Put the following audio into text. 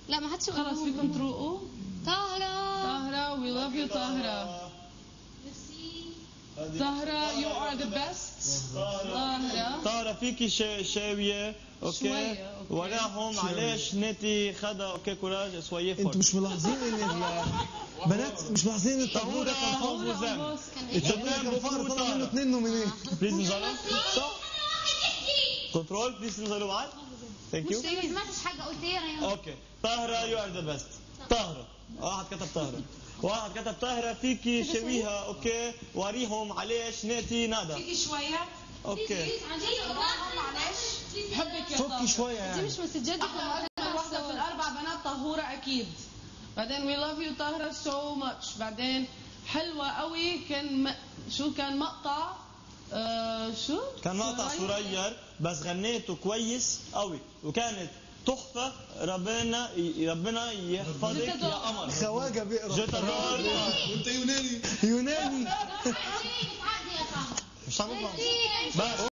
لا ما حدش خلص فيكم تروقوا طاهرة طاهرة we love you طاهرة طاهرة you are the best طاهرة طاهرة فيكي شا- شاوية اوكي شوية، أوكي. وراهم علاش ناتي خدا اوكي كوراج سويي انتوا فورت مش ملاحظين ان البنات مش ملاحظين ان الطابور ده كان فاضي طاهرة طاهرة وزن كان الطابور ده كان فاضي طلع منه اثنين نومينيه بليز نزلوا صح كنترول بليز نزلوا بعد ثانك يو مش ما سمعتش حاجة قلت ايه يا اوكي طاهرة يو ار ذا بيست طاهرة واحد كتب طاهرة واحد كتب طاهرة فيكي شويها اوكي وريهم علاش ناتي نادا فيكي شوية اوكي بحبك يا فكي طاهرة شويه دي يعني مش مسجات دي أكثر واحدة في الأربع بنات طهورة أكيد بعدين we love you طاهرة so much بعدين حلوة قوي كان م... شو كان مقطع آه شو كان مقطع صغير بس غنيته كويس قوي وكانت تحفة ربنا ربنا يحفظك يا قمر خواجه بيقرا جتدار وانت يوناني يوناني عادي يا طاهرة مش عم بفهم بس